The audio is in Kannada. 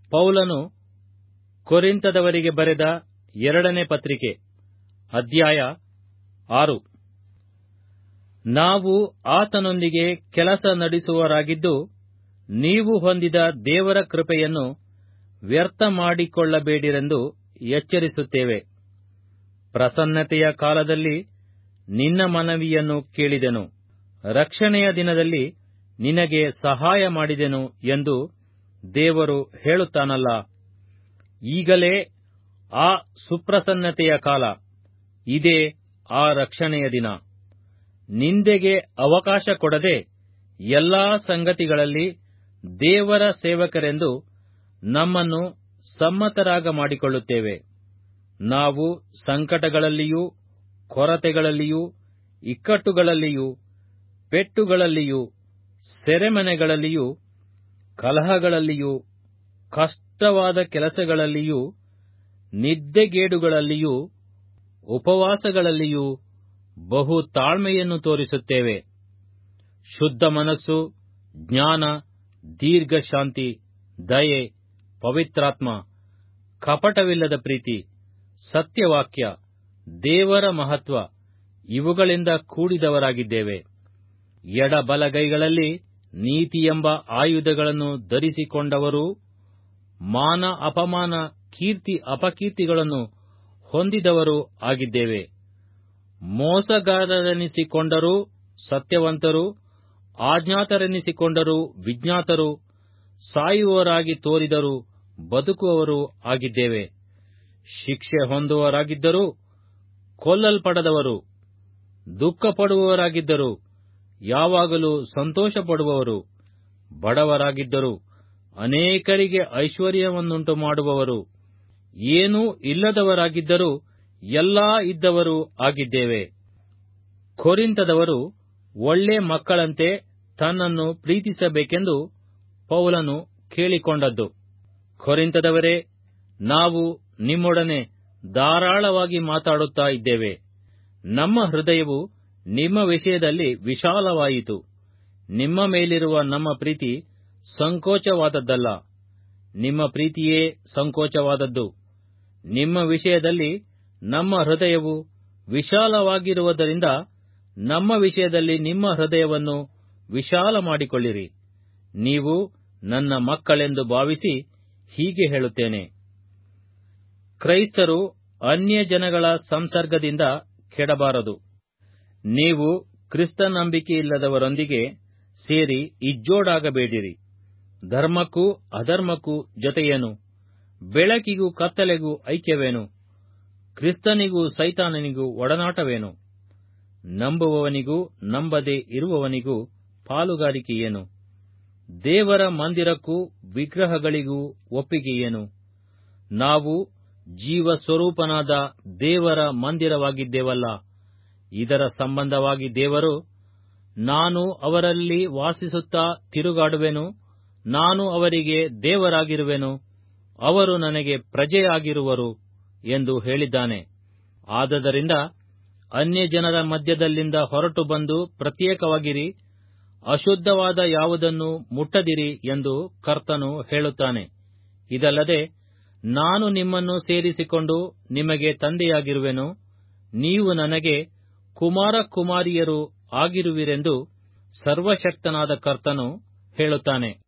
ಪೌಲನು ಕೊರಿಂತದವರಿಗೆ ಬರೆದ ಎರಡನೇ ಪತ್ರಿಕೆ ಅಧ್ಯಾಯ ಆರು ನಾವು ಆತನೊಂದಿಗೆ ಕೆಲಸ ನಡೆಸುವವರಾಗಿದ್ದು ನೀವು ಹೊಂದಿದ ದೇವರ ಕೃಪೆಯನ್ನು ವ್ಯರ್ಥ ಮಾಡಿಕೊಳ್ಳಬೇಡಿರೆಂದು ಎಚ್ಚರಿಸುತ್ತೇವೆ ಪ್ರಸನ್ನತೆಯ ಕಾಲದಲ್ಲಿ ನಿನ್ನ ಮನವಿಯನ್ನು ಕೇಳಿದೆನು ರಕ್ಷಣೆಯ ದಿನದಲ್ಲಿ ನಿನಗೆ ಸಹಾಯ ಮಾಡಿದೆನು ಎಂದು ದೇವರು ಹೇಳುತ್ತಾನಲ್ಲ ಈಗಲೇ ಆ ಸುಪ್ರಸನ್ನತೆಯ ಕಾಲ ಇದೇ ಆ ರಕ್ಷಣೆಯ ದಿನ ನಿಂದೆಗೆ ಅವಕಾಶ ಕೊಡದೆ ಎಲ್ಲಾ ಸಂಗತಿಗಳಲ್ಲಿ ದೇವರ ಸೇವಕರೆಂದು ನಮ್ಮನ್ನು ಸಮ್ಮತರಾಗ ಮಾಡಿಕೊಳ್ಳುತ್ತೇವೆ ನಾವು ಸಂಕಟಗಳಲ್ಲಿಯೂ ಕೊರತೆಗಳಲ್ಲಿಯೂ ಇಕ್ಕಟ್ಟುಗಳಲ್ಲಿಯೂ ಪೆಟ್ಟುಗಳಲ್ಲಿಯೂ ಸೆರೆಮನೆಗಳಲ್ಲಿಯೂ ಕಲಹಗಳಲ್ಲಿಯೂ ಕಷ್ಟವಾದ ಕೆಲಸಗಳಲ್ಲಿಯೂ ನಿದ್ದೆಗೇಡುಗಳಲ್ಲಿಯೂ ಉಪವಾಸಗಳಲ್ಲಿಯೂ ಬಹು ತಾಳ್ಮೆಯನ್ನು ತೋರಿಸುತ್ತೇವೆ ಶುದ್ಧ ಮನಸ್ಸು ಜ್ಞಾನ ದೀರ್ಘಶಾಂತಿ ದಯೆ ಪವಿತ್ರಾತ್ಮ ಕಪಟವಿಲ್ಲದ ಪ್ರೀತಿ ಸತ್ಯವಾಕ್ಯ ದೇವರ ಮಹತ್ವ ಇವುಗಳಿಂದ ಕೂಡಿದವರಾಗಿದ್ದೇವೆ ಎಡಬಲಗೈಗಳಲ್ಲಿ ನೀತಿಯೆಂಬ ಆಯುಧಗಳನ್ನು ಧರಿಸಿಕೊಂಡವರೂ ಮಾನ ಅಪಮಾನ ಕೀರ್ತಿ ಅಪಕೀರ್ತಿಗಳನ್ನು ಹೊಂದಿದವರೂ ಆಗಿದ್ದೇವೆ ಮೋಸಗಾರರೆನಿಸಿಕೊಂಡರೂ ಸತ್ಯವಂತರು ಆಜ್ಞಾತರೆನಿಸಿಕೊಂಡರೂ ವಿಜ್ಞಾತರು ಸಾಯುವವರಾಗಿ ತೋರಿದರೂ ಬದುಕುವವರೂ ಆಗಿದ್ದೇವೆ ಶಿಕ್ಷೆ ಹೊಂದುವವರಾಗಿದ್ದರೂ ಕೊಲ್ಲಲ್ಪಡದವರು ದುಃಖಪಡುವವರಾಗಿದ್ದರೂ ಯಾವಾಗಲೂ ಸಂತೋಷಪಡುವವರು ಬಡವರಾಗಿದ್ದರೂ ಅನೇಕರಿಗೆ ಐಶ್ವರ್ಯವನ್ನುಂಟು ಮಾಡುವವರು ಏನೂ ಇಲ್ಲದವರಾಗಿದ್ದರೂ ಎಲ್ಲಾ ಇದ್ದವರೂ ಆಗಿದ್ದೇವೆ ಕೊರಿಂತದವರು ಒಳ್ಳೆ ಮಕ್ಕಳಂತೆ ತನ್ನನ್ನು ಪ್ರೀತಿಸಬೇಕೆಂದು ಪೌಲನು ಕೇಳಿಕೊಂಡದ್ದು ಕೊರಿಂತದವರೇ ನಾವು ನಿಮ್ಮೊಡನೆ ಧಾರಾಳವಾಗಿ ಮಾತಾಡುತ್ತಾ ಇದ್ದೇವೆ ನಮ್ಮ ಹೃದಯವು ನಿಮ್ಮ ವಿಷಯದಲ್ಲಿ ವಿಶಾಲವಾಯಿತು ನಿಮ್ಮ ಮೇಲಿರುವ ನಮ್ಮ ಪ್ರೀತಿ ಸಂಕೋಚವಾದದ್ದಲ್ಲ ನಿಮ್ಮ ಪ್ರೀತಿಯೇ ಸಂಕೋಚವಾದದ್ದು ನಿಮ್ಮ ವಿಷಯದಲ್ಲಿ ನಮ್ಮ ಹೃದಯವು ವಿಶಾಲವಾಗಿರುವುದರಿಂದ ನಮ್ಮ ವಿಷಯದಲ್ಲಿ ನಿಮ್ಮ ಹೃದಯವನ್ನು ವಿಶಾಲ ಮಾಡಿಕೊಳ್ಳಿರಿ ನೀವು ನನ್ನ ಮಕ್ಕಳೆಂದು ಭಾವಿಸಿ ಹೀಗೆ ಹೇಳುತ್ತೇನೆ ಕ್ರೈಸ್ತರು ಅನ್ಯ ಜನಗಳ ಸಂಸರ್ಗದಿಂದ ಕೆಡಬಾರದು ನೀವು ಕ್ರಿಸ್ತ ನಂಬಿಕೆಯಿಲ್ಲದವರೊಂದಿಗೆ ಸೇರಿ ಇಜ್ಜೋಡಾಗಬೇಡಿರಿ ಧರ್ಮಕ್ಕೂ ಅಧರ್ಮಕ್ಕೂ ಜೊತೆಯೇನು ಬೆಳಕಿಗೂ ಕತ್ತಲೆಗೂ ಐಕ್ಯವೇನು ಕ್ರಿಸ್ತನಿಗೂ ಸೈತಾನನಿಗೂ ಒಡನಾಟವೇನು ನಂಬುವವನಿಗೂ ನಂಬದೆ ಇರುವವನಿಗೂ ಪಾಲುಗಾರಿಕೆಯೇನು ದೇವರ ಮಂದಿರಕ್ಕೂ ವಿಗ್ರಹಗಳಿಗೂ ಒಪ್ಪಿಗೆಯೇನು ನಾವು ಜೀವ ಸ್ವರೂಪನಾದ ದೇವರ ಮಂದಿರವಾಗಿದ್ದೇವಲ್ಲ ಇದರ ಸಂಬಂಧವಾಗಿ ದೇವರು ನಾನು ಅವರಲ್ಲಿ ವಾಸಿಸುತ್ತಾ ತಿರುಗಾಡುವೆನು ನಾನು ಅವರಿಗೆ ದೇವರಾಗಿರುವೆನು ಅವರು ನನಗೆ ಪ್ರಜೆಯಾಗಿರುವರು ಎಂದು ಹೇಳಿದ್ದಾನೆ ಆದದರಿಂದ ಅನ್ಯ ಜನರ ಮಧ್ಯದಲ್ಲಿಂದ ಹೊರಟು ಬಂದು ಪ್ರತ್ಯೇಕವಾಗಿರಿ ಅಶುದ್ಧವಾದ ಯಾವುದನ್ನು ಮುಟ್ಟದಿರಿ ಎಂದು ಕರ್ತನು ಹೇಳುತ್ತಾನೆ ಇದಲ್ಲದೆ ನಾನು ನಿಮ್ಮನ್ನು ಸೇರಿಸಿಕೊಂಡು ನಿಮಗೆ ತಂದೆಯಾಗಿರುವೆನು ನೀವು ನನಗೆ ಕುಮಾರ ಕುಮಾರಿಯರು ಆಗಿರುವಿರೆಂದು ಸರ್ವಶಕ್ತನಾದ ಕರ್ತನು ಹೇಳುತ್ತಾನೆ